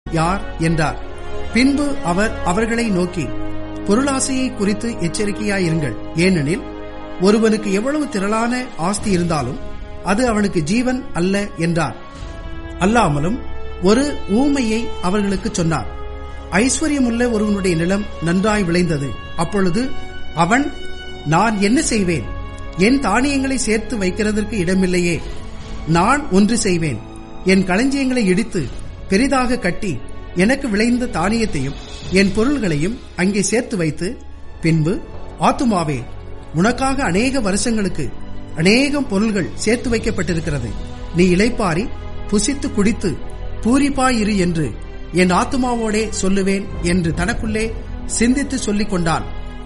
யார் என்றார் பின்பு அவர் அவர்களை நோக்கி பொருளாசையை குறித்து எச்சரிக்கையாயிருங்கள் ஏனெனில் ஒருவனுக்கு எவ்வளவு திரளான ஆஸ்தி இருந்தாலும் அது அவனுக்கு ஜீவன் அல்ல என்றார் அல்லாமலும் ஒரு ஊமையை அவர்களுக்கு சொன்னார் ஐஸ்வர்யமுள்ள ஒருவனுடைய நிலம் நன்றாய் விளைந்தது அப்பொழுது அவன் நான் என்ன செய்வேன் என் தானியங்களை சேர்த்து வைக்கிறதற்கு இடமில்லையே நான் ஒன்று செய்வேன் என் களஞ்சியங்களை இடித்து பெரிதாக கட்டி எனக்கு விளைந்த தானியத்தையும் என் பொருள்களையும் அங்கே சேர்த்து வைத்து பின்பு ஆத்துமாவே உனக்காக அநேக வருஷங்களுக்கு அநேகம் பொருள்கள் சேர்த்து வைக்கப்பட்டிருக்கிறது நீ இளைப்பாரி புசித்து குடித்து பூரிப்பாயிரு என்று என் ஆத்துமாவோடே சொல்லுவேன் என்று தனக்குள்ளே சிந்தித்து சொல்லிக் கொண்டான்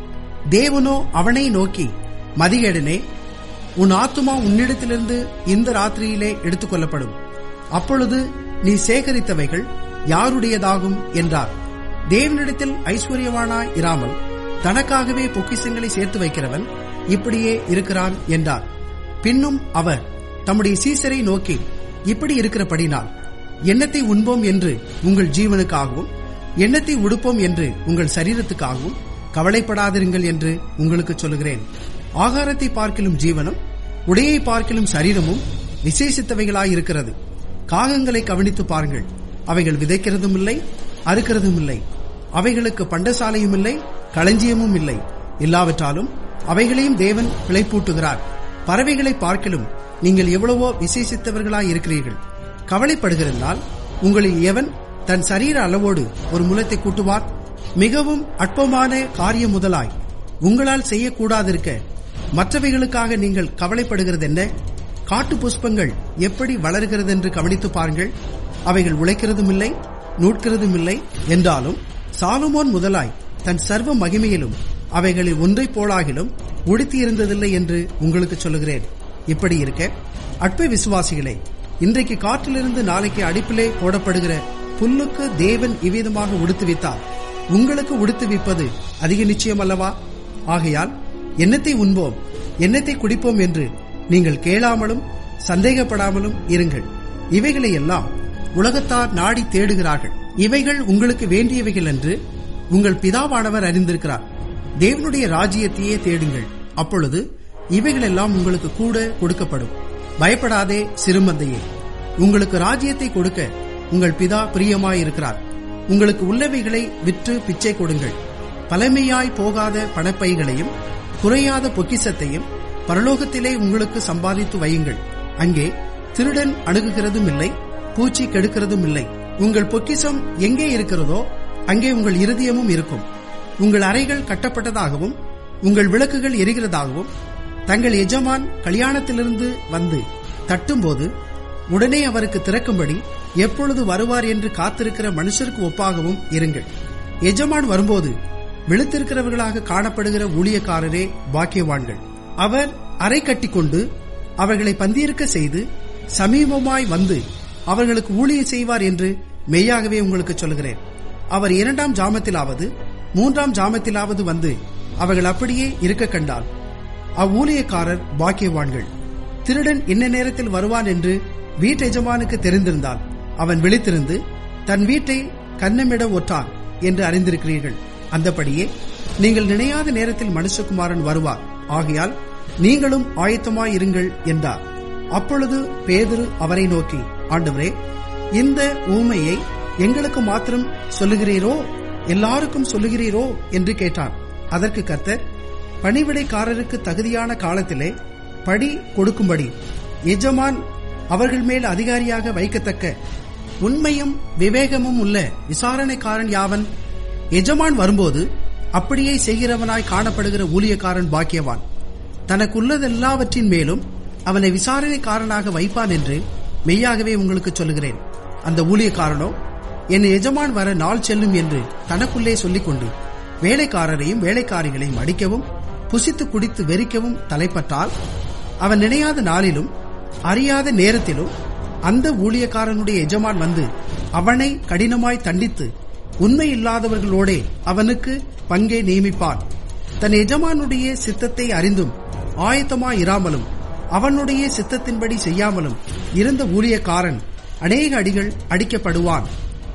தேவனோ அவனை நோக்கி மதிகேடனே உன் ஆத்துமா உன்னிடத்திலிருந்து இந்த ராத்திரியிலே எடுத்துக் கொள்ளப்படும் அப்பொழுது நீ சேகரித்தவைகள் யாருடையதாகும் என்றார் தேவனிடத்தில் ஐஸ்வர்யவானாய் இராமல் தனக்காகவே பொக்கிசங்களை சேர்த்து வைக்கிறவன் இப்படியே இருக்கிறான் என்றார் பின்னும் அவர் தம்முடைய சீசரை நோக்கி இப்படி இருக்கிறபடினால் எண்ணத்தை உண்போம் என்று உங்கள் ஜீவனுக்காகவும் எண்ணத்தை உடுப்போம் என்று உங்கள் சரீரத்துக்காகவும் கவலைப்படாதிருங்கள் என்று உங்களுக்கு சொல்லுகிறேன் ஆகாரத்தை பார்க்கிலும் ஜீவனும் உடையை பார்க்கிலும் சரீரமும் விசேஷித்தவைகளாயிருக்கிறது காகங்களை கவனித்து பாருங்கள் அவைகள் விதைக்கிறதும் இல்லை அறுக்கிறதும் இல்லை அவைகளுக்கு பண்டசாலையும் இல்லை களஞ்சியமும் இல்லை இல்லாவிட்டாலும் அவைகளையும் தேவன் பிழைப்பூட்டுகிறார் பறவைகளை பார்க்கிலும் நீங்கள் எவ்வளவோ விசேஷித்தவர்களாய் இருக்கிறீர்கள் கவலைப்படுகிறதால் உங்களில் எவன் தன் சரீர அளவோடு ஒரு முலத்தை கூட்டுவார் மிகவும் அற்பமான காரியம் முதலாய் உங்களால் செய்யக்கூடாதிருக்க மற்றவைகளுக்காக நீங்கள் கவலைப்படுகிறது என்ன காட்டு புஷ்பங்கள் எப்படி வளர்கிறது என்று கவனித்து பாருங்கள் அவைகள் உழைக்கிறதும் இல்லை நூட்கிறதும் இல்லை என்றாலும் சாலுமோன் முதலாய் தன் சர்வ மகிமையிலும் அவைகளில் ஒன்றை போலாகிலும் உடுத்தியிருந்ததில்லை என்று உங்களுக்கு சொல்லுகிறேன் இப்படி இருக்க அற்ப விசுவாசிகளே இன்றைக்கு காற்றிலிருந்து நாளைக்கு அடிப்பிலே போடப்படுகிற புல்லுக்கு தேவன் இவ்விதமாக உடுத்துவித்தார் உங்களுக்கு உடுத்துவிப்பது அதிக நிச்சயம் அல்லவா ஆகையால் எண்ணத்தை உண்போம் எண்ணத்தை குடிப்போம் என்று நீங்கள் கேளாமலும் சந்தேகப்படாமலும் இருங்கள் இவைகளை எல்லாம் உலகத்தார் நாடி தேடுகிறார்கள் இவைகள் உங்களுக்கு வேண்டியவைகள் என்று உங்கள் பிதாவானவர் அறிந்திருக்கிறார் தேவனுடைய ராஜ்யத்தையே தேடுங்கள் அப்பொழுது இவைகளெல்லாம் உங்களுக்கு கூட கொடுக்கப்படும் பயப்படாதே சிறுமந்தையே உங்களுக்கு ராஜ்யத்தை கொடுக்க உங்கள் பிதா பிரியமாயிருக்கிறார் உங்களுக்கு உள்ளவைகளை விற்று பிச்சை கொடுங்கள் பழமையாய் போகாத பணப்பைகளையும் குறையாத பொக்கிசத்தையும் பரலோகத்திலே உங்களுக்கு சம்பாதித்து வையுங்கள் அங்கே திருடன் அணுகுகிறதும் இல்லை பூச்சி கெடுக்கிறதும் இல்லை உங்கள் பொக்கிசம் எங்கே இருக்கிறதோ அங்கே உங்கள் இருதயமும் இருக்கும் உங்கள் அறைகள் கட்டப்பட்டதாகவும் உங்கள் விளக்குகள் எரிகிறதாகவும் தங்கள் எஜமான் கல்யாணத்திலிருந்து வந்து தட்டும்போது உடனே அவருக்கு திறக்கும்படி எப்பொழுது வருவார் என்று காத்திருக்கிற மனுஷருக்கு ஒப்பாகவும் இருங்கள் எஜமான் வரும்போது விழுத்திருக்கிறவர்களாக காணப்படுகிற ஊழியக்காரரே பாக்கியவான்கள் அவர் அறை கட்டிக்கொண்டு அவர்களை பந்தியிருக்க செய்து சமீபமாய் வந்து அவர்களுக்கு ஊழியம் செய்வார் என்று மெய்யாகவே உங்களுக்கு சொல்கிறேன் அவர் இரண்டாம் ஜாமத்திலாவது மூன்றாம் ஜாமத்திலாவது வந்து அவர்கள் அப்படியே இருக்க கண்டால் அவ்வூழியக்காரர் பாக்கியவான்கள் திருடன் என்ன நேரத்தில் வருவான் என்று வீட்டெஜமானுக்கு தெரிந்திருந்தால் அவன் விழித்திருந்து தன் வீட்டை கன்னமிட ஒற்றான் என்று அறிந்திருக்கிறீர்கள் அந்தபடியே நீங்கள் நினையாத நேரத்தில் மனுஷகுமாரன் வருவார் ஆகையால் நீங்களும் ஆயத்தமாயிருங்கள் என்றார் அப்பொழுது பேதுரு அவரை நோக்கி ஆண்டவரே இந்த ஊமையை எங்களுக்கு மாத்திரம் சொல்லுகிறீரோ எல்லாருக்கும் சொல்லுகிறீரோ என்று கேட்டான் அதற்கு கர்த்தர் பணிவிடைக்காரருக்கு தகுதியான காலத்திலே படி கொடுக்கும்படி எஜமான் அவர்கள் மேல் அதிகாரியாக வைக்கத்தக்க உண்மையும் விவேகமும் உள்ள விசாரணைக்காரன் யாவன் எஜமான் வரும்போது அப்படியே செய்கிறவனாய் காணப்படுகிற ஊழியக்காரன் பாக்கியவான் தனக்குள்ளதெல்லாவற்றின் மேலும் அவனை விசாரணைக்காரனாக வைப்பான் என்று மெய்யாகவே உங்களுக்கு சொல்லுகிறேன் அந்த ஊழியக்காரனோ என் எஜமான் வர நாள் செல்லும் என்று தனக்குள்ளே சொல்லிக்கொண்டு வேலைக்காரரையும் வேலைக்காரிகளையும் அடிக்கவும் புசித்து குடித்து வெறிக்கவும் தலைப்பட்டால் அவன் நினையாத நாளிலும் அறியாத நேரத்திலும் அந்த ஊழியக்காரனுடைய எஜமான் வந்து அவனை கடினமாய் தண்டித்து உண்மை இல்லாதவர்களோடே அவனுக்கு பங்கை நியமிப்பான் தன் எஜமானுடைய சித்தத்தை அறிந்தும் ஆயத்தமாய் இராமலும் அவனுடைய சித்தத்தின்படி செய்யாமலும் இருந்த ஊழியக்காரன் அநேக அடிகள் அடிக்கப்படுவான்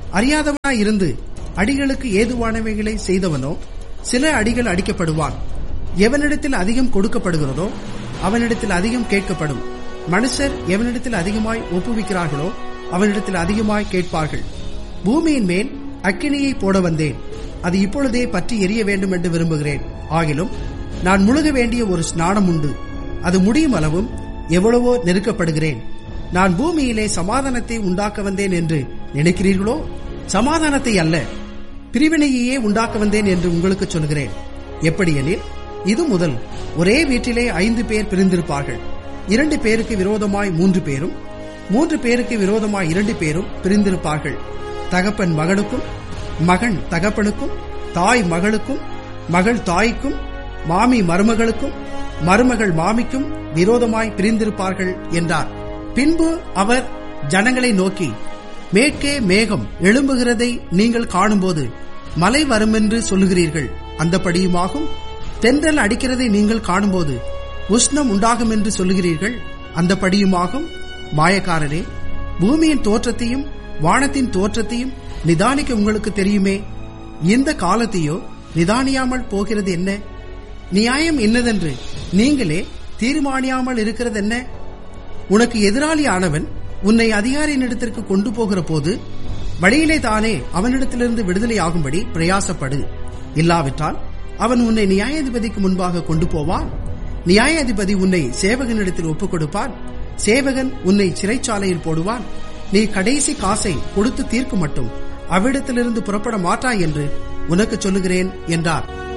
அறியாதவனாய் இருந்து அடிகளுக்கு ஏதுவானவைகளை செய்தவனோ சில அடிகள் அடிக்கப்படுவான் எவனிடத்தில் அதிகம் கொடுக்கப்படுகிறதோ அவனிடத்தில் அதிகம் கேட்கப்படும் மனுஷர் எவனிடத்தில் அதிகமாய் ஒப்புவிக்கிறார்களோ அவனிடத்தில் அதிகமாய் கேட்பார்கள் பூமியின் மேல் அக்கினியை போட வந்தேன் அது இப்பொழுதே பற்றி எரிய வேண்டும் என்று விரும்புகிறேன் ஆகிலும் நான் முழுக வேண்டிய ஒரு ஸ்நானம் உண்டு அது முடியும் அளவும் எவ்வளவோ நெருக்கப்படுகிறேன் நான் பூமியிலே சமாதானத்தை உண்டாக்க வந்தேன் என்று நினைக்கிறீர்களோ சமாதானத்தை அல்ல பிரிவினையையே உண்டாக்க வந்தேன் என்று உங்களுக்கு சொல்கிறேன் எப்படியெனில் இது முதல் ஒரே வீட்டிலே ஐந்து பேர் பிரிந்திருப்பார்கள் இரண்டு பேருக்கு விரோதமாய் மூன்று பேரும் மூன்று பேருக்கு விரோதமாய் இரண்டு பேரும் பிரிந்திருப்பார்கள் தகப்பன் மகனுக்கும் மகன் தகப்பனுக்கும் தாய் மகளுக்கும் மகள் தாய்க்கும் மாமி மருமகளுக்கும் மருமகள் மாமிக்கும் விரோதமாய் பிரிந்திருப்பார்கள் என்றார் பின்பு அவர் ஜனங்களை நோக்கி மேற்கே மேகம் எழும்புகிறதை நீங்கள் காணும்போது மழை வருமென்று சொல்லுகிறீர்கள் அந்தபடியுமாகும் தென்றல் அடிக்கிறதை நீங்கள் காணும்போது உஷ்ணம் உண்டாகும் என்று சொல்லுகிறீர்கள் அந்தபடியுமாகும் மாயக்காரரே பூமியின் தோற்றத்தையும் வானத்தின் தோற்றத்தையும் நிதானிக்க உங்களுக்கு தெரியுமே இந்த காலத்தையோ நிதானியாமல் போகிறது என்ன நியாயம் என்னதென்று நீங்களே தீர்மானியாமல் இருக்கிறது என்ன உனக்கு எதிராளியானவன் உன்னை அதிகாரியினிடத்திற்கு கொண்டு போகிற போது வழியிலே தானே அவனிடத்திலிருந்து விடுதலையாகும்படி பிரயாசப்படு இல்லாவிட்டால் அவன் உன்னை நியாயாதிபதிக்கு முன்பாக கொண்டு போவான் நியாயாதிபதி உன்னை சேவகனிடத்தில் ஒப்புக் கொடுப்பான் சேவகன் உன்னை சிறைச்சாலையில் போடுவான் நீ கடைசி காசை கொடுத்து தீர்க்க மட்டும் அவ்விடத்திலிருந்து புறப்பட மாட்டாய் என்று உனக்கு சொல்லுகிறேன் என்றார்